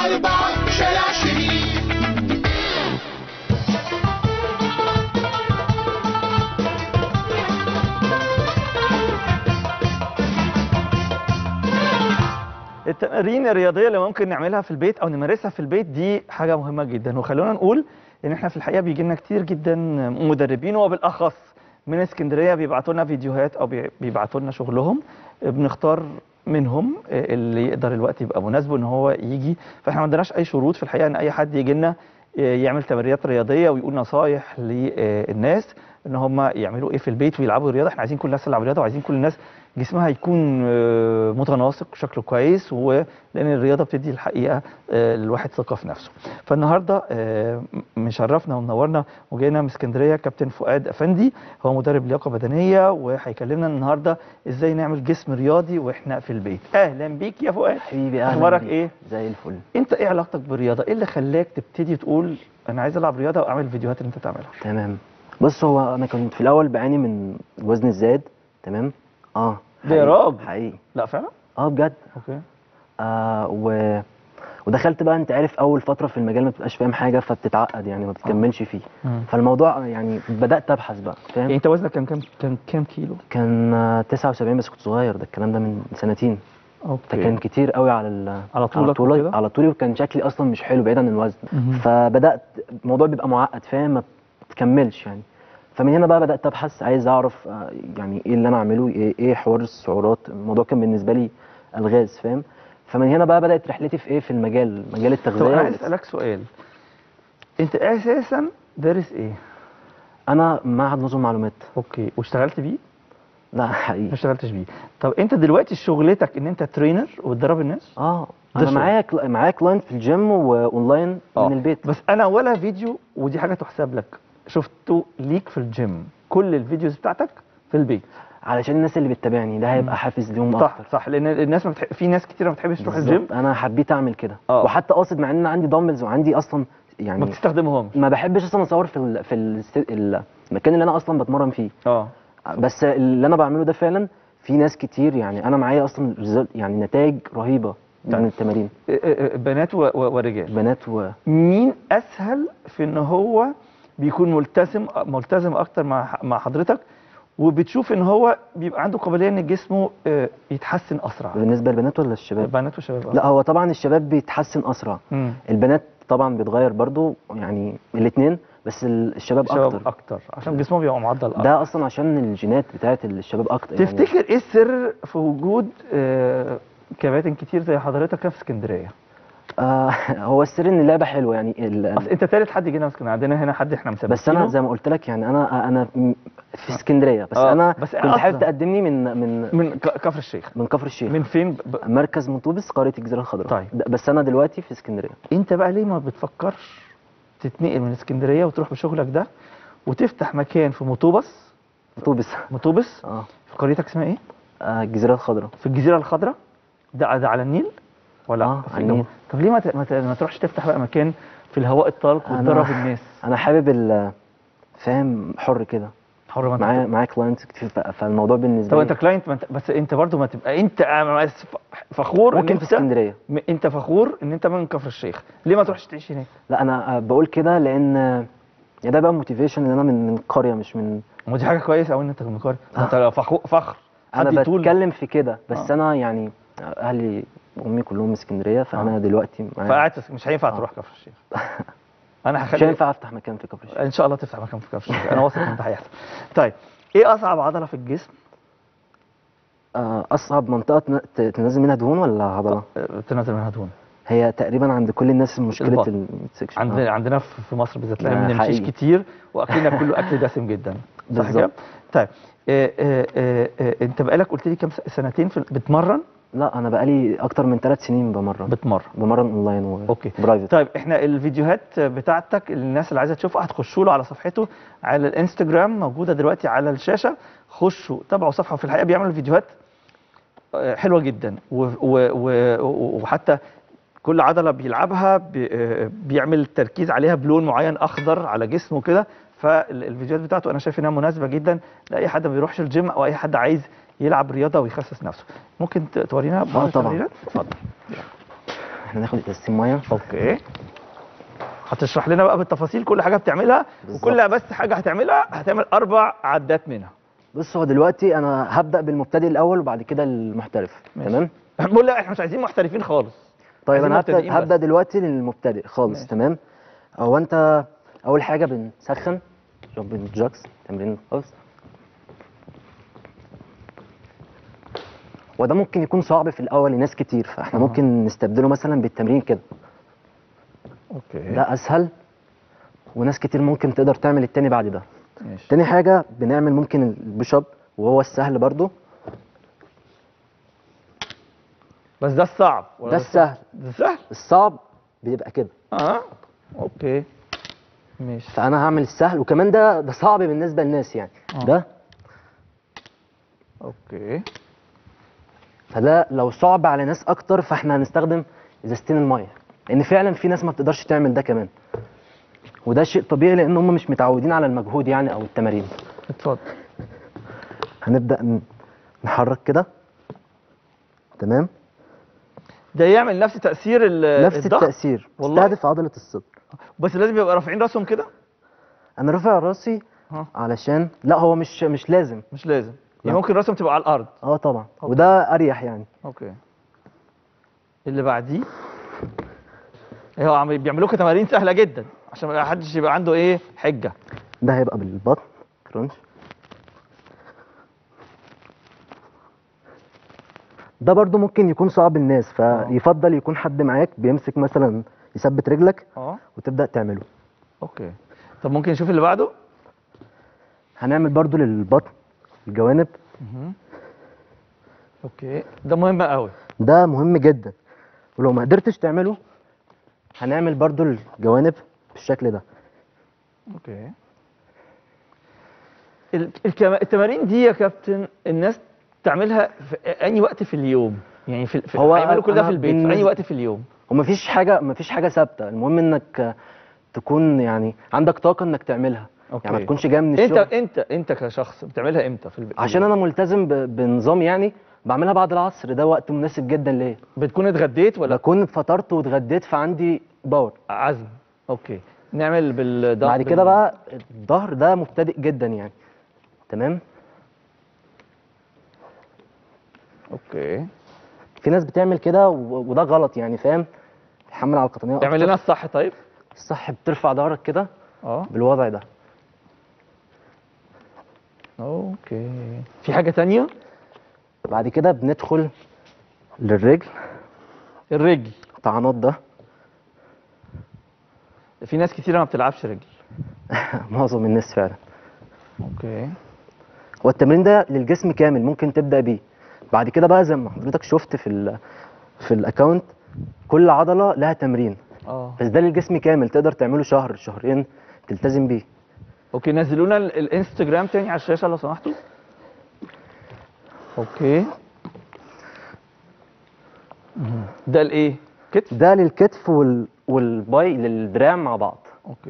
أربعة شارع شريف التمارين الرياضيه اللي ممكن نعملها في البيت او نمارسها في البيت دي حاجه مهمه جدا وخلونا نقول ان احنا في الحقيقه بيجي لنا كتير جدا مدربين وبالاخص من اسكندريه بيبعتوا لنا فيديوهات او بي- بيبعتوا لنا شغلهم بنختار منهم اللي يقدر الوقت يبقى مناسبه ان هو يجي فاحنا ما عندناش اي شروط في الحقيقه ان اي حد يجي لنا يعمل تمرينات رياضيه ويقول نصايح للناس ان هم يعملوا ايه في البيت ويلعبوا رياضه احنا عايزين كل الناس تلعب رياضه وعايزين كل الناس جسمها يكون آه، متناسق وشكله كويس ولان الرياضه بتدي الحقيقه آه، للواحد ثقه في نفسه فالنهارده آه، م- مشرفنا ومنورنا وجاينا من اسكندريه كابتن فؤاد افندي هو مدرب لياقه بدنيه وهيكلمنا النهارده ازاي نعمل جسم رياضي واحنا في البيت اهلا بيك يا فؤاد حبيبي اهلا اخبارك بيك. ايه زي الفل انت ايه علاقتك بالرياضه ايه اللي خلاك تبتدي تقول انا عايز العب رياضه واعمل الفيديوهات اللي انت تعملها تمام بص هو انا كنت في الاول بعاني من الوزن الزايد تمام اه ده يا حقيقي- راجل. حقيقي لا فعلا اه بجد اوكي آه و... ودخلت بقى انت عارف اول فتره في المجال ما بتبقاش فاهم حاجه فبتتعقد يعني ما بتكملش فيه مم. فالموضوع يعني بدات ابحث بقى يعني فاهم انت وزنك كان كام كان كام كيلو كان آه 79 بس كنت صغير ده الكلام ده من سنتين اوكي فكان كتير قوي على ال... على على طولك طولي وكده؟ على طولي وكان شكلي اصلا مش حلو بعيد عن الوزن مهم. فبدات الموضوع بيبقى معقد فاهم ما بتكملش يعني فمن هنا بقى بدات ابحث عايز اعرف آه، يعني ايه اللي انا اعمله ايه, إيه حوار السعرات الموضوع كان بالنسبه لي الغاز فاهم فمن هنا بقى بدات رحلتي في ايه في المجال مجال طب انا عايز التغذيه اسالك سؤال انت اساسا دارس ايه انا معهد نظم معلومات اوكي واشتغلت بيه لا ما حقيقي اشتغلتش بيه طب انت دلوقتي شغلتك ان انت ترينر وبتدرب الناس اه ده انا شغل. معايا كلا- معايا كلاينت في الجيم واونلاين آه. من البيت بس انا ولا فيديو ودي حاجه تحسب لك شفته ليك في الجيم كل الفيديوز بتاعتك في البيت علشان الناس اللي بتتابعني ده هيبقى حافز ليهم صح اكتر صح لان الناس ما بتح... في ناس كتير ما بتحبش تروح الجيم بالظبط. انا حبيت اعمل كده آه. وحتى قاصد مع ان انا عندي دامبلز وعندي اصلا يعني ما بتستخدمهمش ما بحبش اصلا اصور في ال في ال المكان اللي انا اصلا بتمرن فيه اه بس اللي انا بعمله ده فعلا في ناس كتير يعني انا معايا اصلا result- يعني نتائج رهيبه طيب. من التمارين اه، اه، اه، بنات و... و... ورجال بنات و مين اسهل في ان هو بيكون ملتزم ملتزم اكتر مع مع حضرتك وبتشوف ان هو بيبقى عنده قابليه ان جسمه اه، يتحسن اسرع بالنسبه للبنات ولا الشباب البنات والشباب لا هو طبعا الشباب بيتحسن اسرع مم. البنات طبعا بيتغير برضو يعني الاثنين بس ال- الشباب الشباب اكتر اكتر عشان جسمه بيبقى معدل اكتر ده اصلا عشان الجينات بتاعت الشباب اكتر يعني تفتكر ايه السر في وجود اه، كباتن كتير زي حضرتك كده في اسكندريه آه هو السر ان اللعبه حلوه يعني ال- اصل انت تالت حد جينا من اسكندريه عندنا هنا حد احنا مثبتينه بس انا زي ما قلت لك يعني انا انا م- في اسكندريه بس آه، انا بس كنت حابب أصلاً. تقدمني من من من ك- كفر الشيخ من كفر الشيخ من فين ب... ب... مركز منطوبس قريه الجزيره الخضراء طيب. ده- بس انا دلوقتي في اسكندريه انت بقى ليه ما بتفكرش تتنقل من اسكندريه وتروح بشغلك ده وتفتح مكان في مطوبس منطوبس مطوبس اه في قريتك اسمها ايه آه، الجزيره الخضراء في الجزيره الخضراء ده ده على النيل ولا آه، في على الجو؟ النيل. طب ليه ما, ت... ما, ت... ما تروحش تفتح بقى مكان في الهواء الطلق أنا- وتدرب الناس انا حابب ال- فاهم حر كده حر ما معايا انت معايا كلاينتس كتير ف- فالموضوع بالنسبه طب لي انت كلاينت ما انت بس انت برضو ما تبقى انت فخور ان ممكن انت في اسكندريه م- انت فخور ان انت من كفر الشيخ ليه ما تروحش تعيش هناك لا انا آه، بقول كده لان آه، يعني ده بقى موتيفيشن ان انا من من قريه مش من ودي حاجه كويسه قوي ان انت من قريه انت لو فخور فخر انا حد يطول بتكلم في كده بس آه. انا يعني اهلي وامي كلهم من اسكندريه فانا دلوقتي معايا فقاعد في- مش هينفع تروح كفر الشيخ انا مش هخلي هينفع افتح مكان في كفر الشيخ ان شاء الله تفتح مكان في كفر الشيخ انا واثق ان ده هيحصل طيب ايه اصعب عضله في الجسم آه، اصعب منطقه تن- ت- تنزل منها دهون ولا عضله آه، تنزل منها دهون هي تقريبا عند كل الناس مشكله البطن. الميدسكشن عندنا عندنا في في مصر بالذات لان ده ما بنمشيش حقيقي. كتير واكلنا كله اكل دسم جدا صح بالظبط. كده طيب آه، آه، آه، آه، انت بقالك قلت لي كام س- سنتين في بتمرن لا انا بقالي اكتر من ثلاث سنين بمرن بتمرن بمرن اونلاين و اوكي برايفت طيب احنا الفيديوهات بتاعتك الناس اللي عايزه تشوفها هتخشوا له على صفحته على الانستجرام موجوده دلوقتي على الشاشه خشوا تابعوا صفحه في الحقيقه بيعمل فيديوهات آه، حلوه جدا و و و وحتى كل عضله بيلعبها بي- آه، بيعمل تركيز عليها بلون معين اخضر على جسمه كده فالفيديوهات بتاعته انا شايف انها مناسبه جدا لاي حد ما بيروحش الجيم او اي حد عايز يلعب رياضه ويخسس نفسه ممكن ت- تورينا بعض طبعاً. التمرينات اتفضل احنا ناخد ازازتين ميه اوكي هتشرح لنا بقى بالتفاصيل كل حاجه بتعملها بالظبط. وكل بس حاجه هتعملها هتعمل اربع عدات منها بص هو دلوقتي انا هبدا بالمبتدئ الاول وبعد كده المحترف ماشي. تمام بقول لا احنا مش عايزين محترفين خالص طيب عايزين انا مبتدئين هبدا بس. هبدا دلوقتي للمبتدئ خالص ماشي. تمام هو انت اول حاجه بنسخن جامبنج جاكس تمرين خالص وده ممكن يكون صعب في الاول لناس كتير فاحنا أها. ممكن نستبدله مثلا بالتمرين كده اوكي ده اسهل وناس كتير ممكن تقدر تعمل التاني بعد ده ماشي تاني حاجه بنعمل ممكن البوش اب وهو السهل برضو بس ده الصعب ولا ده السهل ده السهل الصعب بيبقى كده اه اوكي ماشي فانا هعمل السهل وكمان ده ده صعب بالنسبه للناس يعني آه. ده اوكي فده لو صعب على ناس اكتر فاحنا هنستخدم ازازتين الميه لان فعلا في ناس ما بتقدرش تعمل ده كمان وده شيء طبيعي لان هم مش متعودين على المجهود يعني او التمارين اتفضل هنبدا ن- نحرك كده تمام ده يعمل نفس تاثير ال- نفس الضغط التاثير والله؟ استهدف عضله الصدر بس لازم يبقى رافعين راسهم كده انا رافع راسي ها علشان لا هو مش مش لازم مش لازم لا. يعني ممكن راسهم تبقى على الارض اه طبعا أوكي. وده اريح يعني اوكي اللي بعديه هو عم بيعملوا لكم تمارين سهله جدا عشان ما حدش يبقى عنده ايه حجه ده هيبقى بالبطن كرunch ده برضو ممكن يكون صعب الناس فيفضل يكون حد معاك بيمسك مثلا يثبت رجلك اه وتبدا تعمله اوكي طب ممكن نشوف اللي بعده هنعمل برضو للبطن الجوانب مهم. اوكي ده مهم قوي ده مهم جدا ولو ما قدرتش تعمله هنعمل برضو الجوانب بالشكل ده اوكي ال- الكما- التمارين دي يا كابتن الناس تعملها في اي وقت في اليوم يعني في, في هو هيعملوا كل ده أنا في البيت في اي بالنسبة- وقت في اليوم ومفيش حاجه مفيش حاجه ثابته المهم انك تكون يعني عندك طاقه انك تعملها أوكي. يعني ما تكونش جاي من انت الشغل انت انت كشخص بتعملها امتى في البيت عشان انا ملتزم ب- بنظام يعني بعملها بعد العصر ده وقت مناسب جدا ليا بتكون اتغديت ولا بكون فطرت واتغديت فعندي باور عزم اوكي نعمل بالضغط بعد كده بقى الظهر ده مبتدئ جدا يعني تمام اوكي في ناس بتعمل كده و- وده غلط يعني فاهم تحمل على القطنيه اعمل أكتر. لنا الصح طيب الصح بترفع ظهرك كده اه بالوضع ده اوكي في حاجه تانية بعد كده بندخل للرجل الرجل طعنات ده في ناس كتيره ما بتلعبش رجل معظم الناس فعلا اوكي هو التمرين ده للجسم كامل ممكن تبدا بيه بعد كده بقى زي ما حضرتك شفت في ال في الاكونت كل عضله لها تمرين اه بس ده للجسم كامل تقدر تعمله شهر شهرين تلتزم بيه اوكي نزلونا ال- الانستجرام تاني على الشاشه لو سمحتوا اوكي مهم. ده الايه كتف ده للكتف وال... والباي للدراع مع بعض اوكي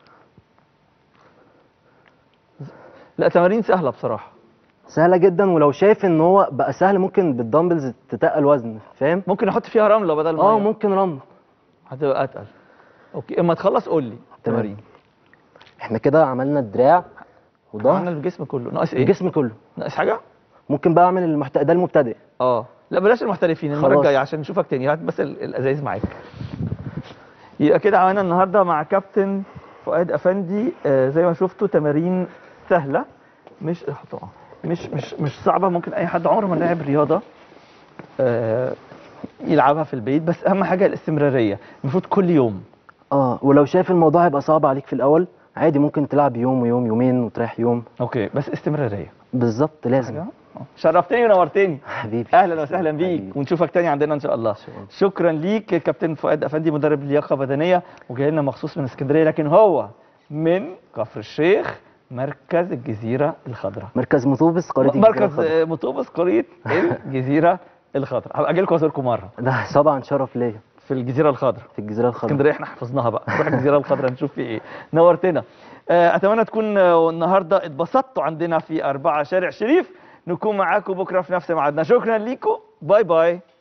لا تمارين سهله بصراحه سهله جدا ولو شايف ان هو بقى سهل ممكن بالدمبلز تتقل وزن فاهم ممكن احط فيها رمله بدل ما اه ممكن رمل هتبقى اتقل اوكي اما تخلص قول لي تمام. تمارين احنا كده عملنا الدراع عملنا وظهر الجسم كله ناقص ايه الجسم كله ناقص حاجه ممكن بقى اعمل المحت... ده المبتدئ اه لا بلاش المحترفين المره خلاص. الجايه عشان نشوفك تاني هات بس ال- الازايز معاك يبقى كده عملنا النهارده مع كابتن فؤاد افندي آه زي ما شفتوا تمارين سهله مش طبعا مش مش مش صعبه ممكن اي حد عمره ما لعب رياضه آه يلعبها في البيت بس اهم حاجه الاستمراريه المفروض كل يوم اه ولو شايف الموضوع هيبقى صعب عليك في الاول عادي ممكن تلعب يوم ويوم يومين وتريح يوم اوكي بس استمراريه بالظبط لازم حاجة؟ آه. شرفتني ونورتني حبيبي اهلا وسهلا بيك حبيبي. ونشوفك تاني عندنا ان شاء الله شكرا ليك كابتن فؤاد افندي مدرب لياقه بدنيه وجاي لنا مخصوص من اسكندريه لكن هو من كفر الشيخ مركز الجزيره الخضراء مركز مطوبس قريه الجزيرة مركز الخضراء. آه، مطوبس قريه الجزيره الخضراء هبقى اجي لكم ازوركم مره ده طبعا شرف ليا في الجزيره الخضراء في الجزيره الخضراء اسكندريه احنا حفظناها بقى نروح الجزيره الخضراء نشوف في ايه نورتنا آه، اتمنى تكون آه، النهارده اتبسطتوا عندنا في أربعة شارع شريف نكون معاكم بكره في نفس ميعادنا شكرا ليكم باي باي